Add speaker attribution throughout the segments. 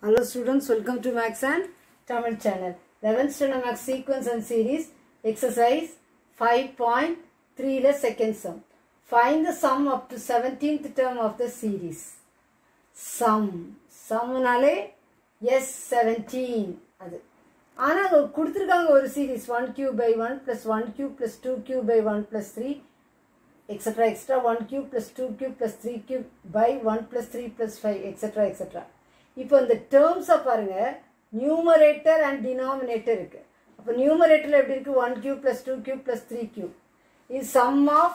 Speaker 1: Hello students, welcome to Max and Tamil channel. 11th standard Max sequence and series exercise 5.3 ல second sum. Find the sum up to 17th term of the series. Sum. Sumனாலே S seventeen அது ஆனால் கொடுத்துருக்காங்க ஒரு series one cube by one plus one cube plus two cube by one plus three extra extra one cube plus two cube plus three cube by one plus three plus five extra extra இப்போ இந்த டேர்ம்ஸை பாருங்க numerator and denominator இருக்கு அப்போ நியூமரேட்டரில் எப்படி இருக்கு one cube plus two cube plus three cube இது sum of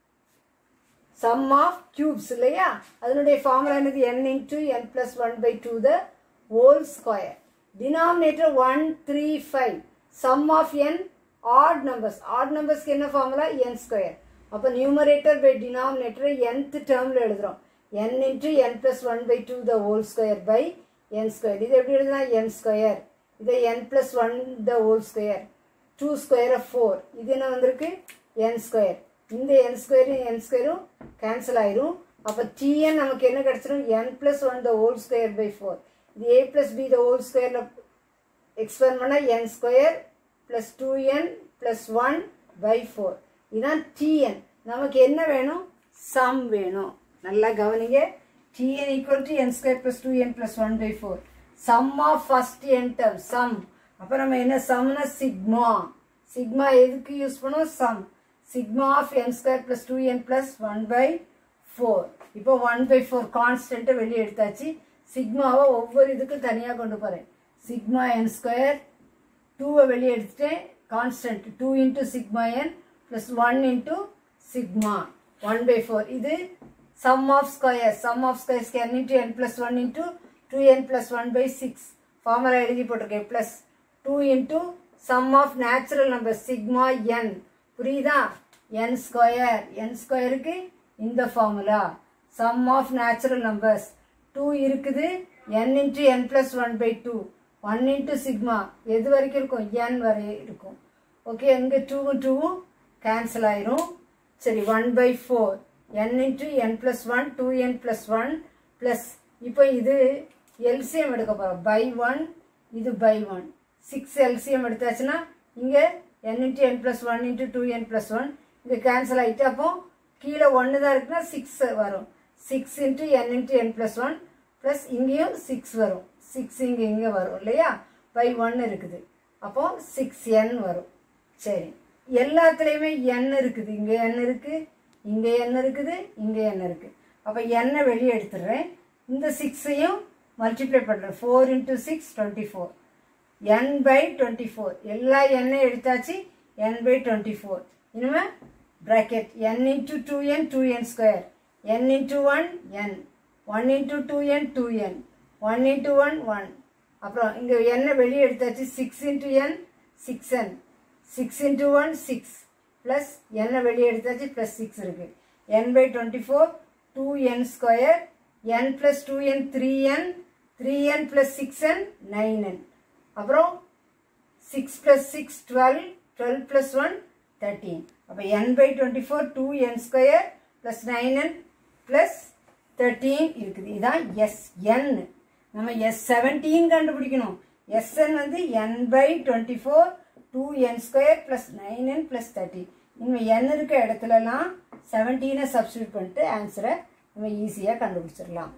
Speaker 1: sum of cubes இல்லையா அதனுடைய ஃபார்முலா என்னது n into n plus one by two the whole square denominator one three five sum of n odd numbers odd நம்பர்ஸ்க்கு என்ன formula n square அப்போ numerator by denominator nth டேர்மில் எழுதுகிறோம் n into n plus one by two the whole square by n square இது எப்படி எழுதுனா என் square இதை n plus one the whole square two square of four இது என்ன வந்திருக்கு என் ஸ்கொயர் இந்த என் ஸ்கொயரும் என் ஸ்கொயரும் கேன்சல் ஆயிரும் அப்போ டிஎன் நமக்கு என்ன கிடச்சிரும் n plus one the whole square by four இது A plus B the whole ஸ்கொயரில் எக்ஸ்பேண்ட் பண்ணால் n square plus two n plus one by four இதுதான் டிஎன் நமக்கு என்ன வேணும் சம் வேணும் நல்லா கவனிங்க T n equal to n square plus two n plus one by four sum of first n term sum அப்போ நம்ம என்ன சம்னா சிக்மா சிக்மா எதுக்கு யூஸ் பண்ணுவோம் sum sigma of N square plus two n plus one by four இப்போ one by four கான்ஸ்டன்ட்டை வெளியே எடுத்தாச்சு சிக்மாவை ஒவ்வொரு இதுக்கும் தனியாக கொண்டு போகிறேன் சிக்மா என் ஸ்கொயர் டூவை வெளியே எடுத்துட்டேன் constant two into sigma n plus one into sigma one by four இது sum of square sum of ஸ்கொயர்ஸ்க்கு n into n plus one into two n plus one by six formula எழுதி போட்டிருக்கேன் plus two into sum of natural number sigma n புரியுதா n square n ஸ்கொயருக்கு இந்த formula sum of natural numbers two இருக்குது n into n plus one by two one into sigma எது வரைக்கும் இருக்கும் என் வரை இருக்கும் ஓகே இங்கே டூவும் டூவும் கேன்சல் ஆயிரும் சரி one by four n into n plus one two n plus one plus இப்போ இது எல்சிஎம் எடுக்க போகிறோம் பை ஒன் இது பை ஒன் சிக்ஸ் எல்சிஎம் எடுத்தாச்சுன்னா இங்கே n into n plus one into two n plus one இங்கே கேன்சல் ஆகிட்டு அப்போ கீழே ஒன்று தான் இருக்குன்னா சிக்ஸ் வரும் six into n into n plus one plus இங்கேயும் சிக்ஸ் வரும் சிக்ஸ் இங்கே இங்கே வரும் இல்லையா பை ஒன் இருக்குது அப்போ சிக்ஸ் என் வரும் சரி எல்லாத்துலேயுமே என் இருக்குது இங்கே என் இருக்குது இங்கே என் இருக்குது இங்கே என் இருக்குது அப்போ எண்ணை வெளியே எடுத்துடுறேன் இந்த சிக்ஸையும் மல்டிப்ளை பண்ணுறேன் four into six twenty four n by twenty four எல்லா எண்ணையும் எடுத்தாச்சு என் பை டுவெண்ட்டி ஃபோர் இனிமேல் bracket n into two n two n square n into one n one into two n two n one into one one அப்புறம் இங்கே எண்ணெய் வெளியே எடுத்தாச்சு six into n six n six into one six plus எண்ணெய் வெளியே எடுத்தாச்சு plus six இருக்குது n by twenty four two n square n plus two n three n three n plus six n nine n அப்புறம் six plus six twelve twelve plus one thirteen அப்போ n by twenty four two n square plus nine n plus thirteen இருக்குது இதுதான் S N நம்ம S seventeen கண்டுபிடிக்கணும் S n வந்து n by twenty four two n square plus nine n plus thirty இனிமேல் n இருக்க இடத்துலலாம் செவன்டீனை substitute பண்ணிட்டு ஆன்சரை நம்ம ஈஸியாக கண்டுபிடிச்சிடலாம்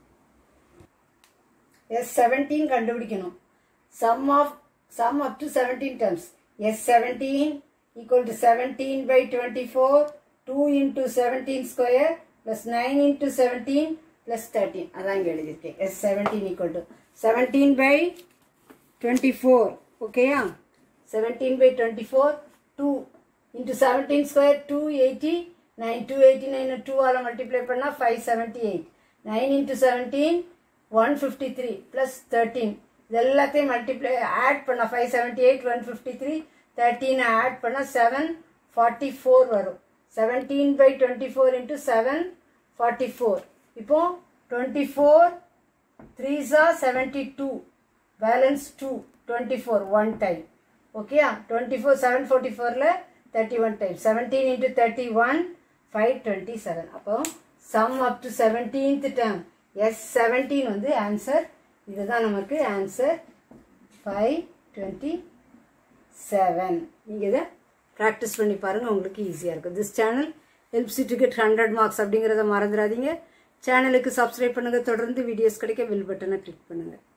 Speaker 1: எஸ் செவன்டீன் கண்டுபிடிக்கணும் sum of sum up to seventeen terms S seventeen equal to seventeen by twenty four two into seventeen square plus nine into seventeen plus thirteen அதான் இங்கே எழுதியிருக்கேன் S seventeen equal to seventeen by twenty four ஓகேயா seventeen by twenty four two into seventeen square two eighty nine two eighty nine டூவால் multiply பண்ணால் five seventy eight nine into seventeen one fifty three plus thirteen இது எல்லாத்தையும் multiply add பண்ணால் five seventy eight one fifty three தேர்ட்டீனை add பண்ணால் seven forty four வரும் seventeen by twenty four into seven forty four இப்போ twenty four த்ரீஸா seventy two balance two twenty four one time ஓகேயா twenty four seven forty ஃபோரில் thirty one time seventeen into thirty one five twenty seven அப்போ sum up to seventeenth term S seventeen வந்து answer இதுதான் நமக்கு answer five twenty seven நீங்கள் இதை practice பண்ணி பாருங்கள் உங்களுக்கு ஈஸியாக இருக்கும் this channel helps to get hundred marks அப்படிங்கிறத மறந்துடாதீங்க சேனலுக்கு சப்ஸ்கிரைப் பண்ணுங்கள் தொடர்ந்து வீடியோஸ் கிடைக்க பெல் பட்டனை கிளிக் பண்ணுங்கள்